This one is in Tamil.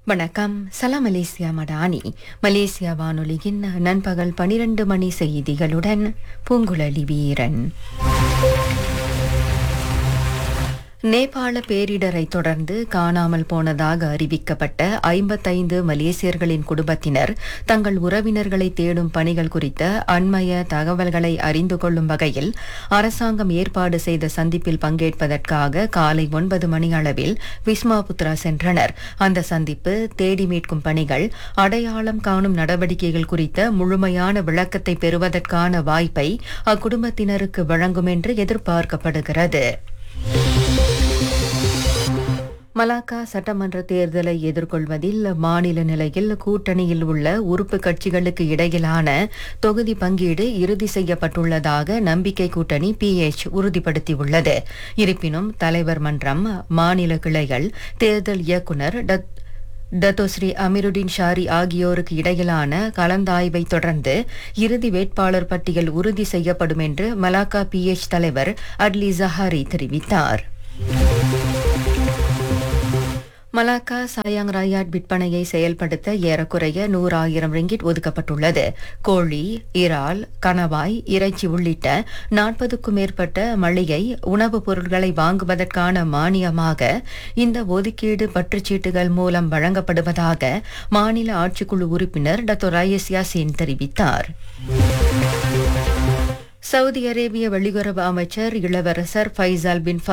வணக்கம் சலாம் மலேசியா மடானி மலேசியா வானொலியின் நண்பகல் பனிரெண்டு மணி செய்திகளுடன் பூங்குழலி வீரன் நேபாள பேரிடரை தொடர்ந்து காணாமல் போனதாக அறிவிக்கப்பட்ட ஐம்பத்தைந்து மலேசியர்களின் குடும்பத்தினர் தங்கள் உறவினர்களை தேடும் பணிகள் குறித்த அண்மைய தகவல்களை அறிந்து கொள்ளும் வகையில் அரசாங்கம் ஏற்பாடு செய்த சந்திப்பில் பங்கேற்பதற்காக காலை ஒன்பது மணி அளவில் விஸ்மாபுத்ரா சென்றனர் அந்த சந்திப்பு தேடி மீட்கும் பணிகள் அடையாளம் காணும் நடவடிக்கைகள் குறித்த முழுமையான விளக்கத்தை பெறுவதற்கான வாய்ப்பை அக்குடும்பத்தினருக்கு வழங்கும் என்று எதிர்பார்க்கப்படுகிறது மலாக்கா சட்டமன்ற தேர்தலை எதிர்கொள்வதில் மாநில நிலையில் கூட்டணியில் உள்ள உறுப்பு கட்சிகளுக்கு இடையிலான தொகுதி பங்கீடு இறுதி செய்யப்பட்டுள்ளதாக நம்பிக்கை கூட்டணி பிஎச் உறுதிப்படுத்தியுள்ளது இருப்பினும் தலைவர் மன்றம் மாநில கிளைகள் தேர்தல் இயக்குநர் டத் டத்தோஸ்ரீ அமீருddin ஷாரி ஆகியோருக்கு இடையிலான கலந்தாய்வை தொடர்ந்து இறுதி வேட்பாளர் பட்டியல் உறுதி செய்யப்படும் என்று மலாக்கா பிஎச் தலைவர் அட்லி ஜஹாரி தெரிவித்தார் மலாக்கா சாயாங் ராயாட் விற்பனையை செயல்படுத்த ஏறக்குறைய நூறாயிரம் ரிங்கிட் ஒதுக்கப்பட்டுள்ளது கோழி இறால் கணவாய் இறைச்சி உள்ளிட்ட நாற்பதுக்கும் மேற்பட்ட மளிகை உணவுப் பொருட்களை வாங்குவதற்கான மானியமாக இந்த ஒதுக்கீடு பற்றுச்சீட்டுகள் மூலம் வழங்கப்படுவதாக மாநில ஆட்சிக்குழு உறுப்பினர் டத்தோ ராயஸ் யாசின் தெரிவித்தார் சவுதி அரேபிய வெளியுறவு அமைச்சர் இளவரசர் ஃபைசால் பின்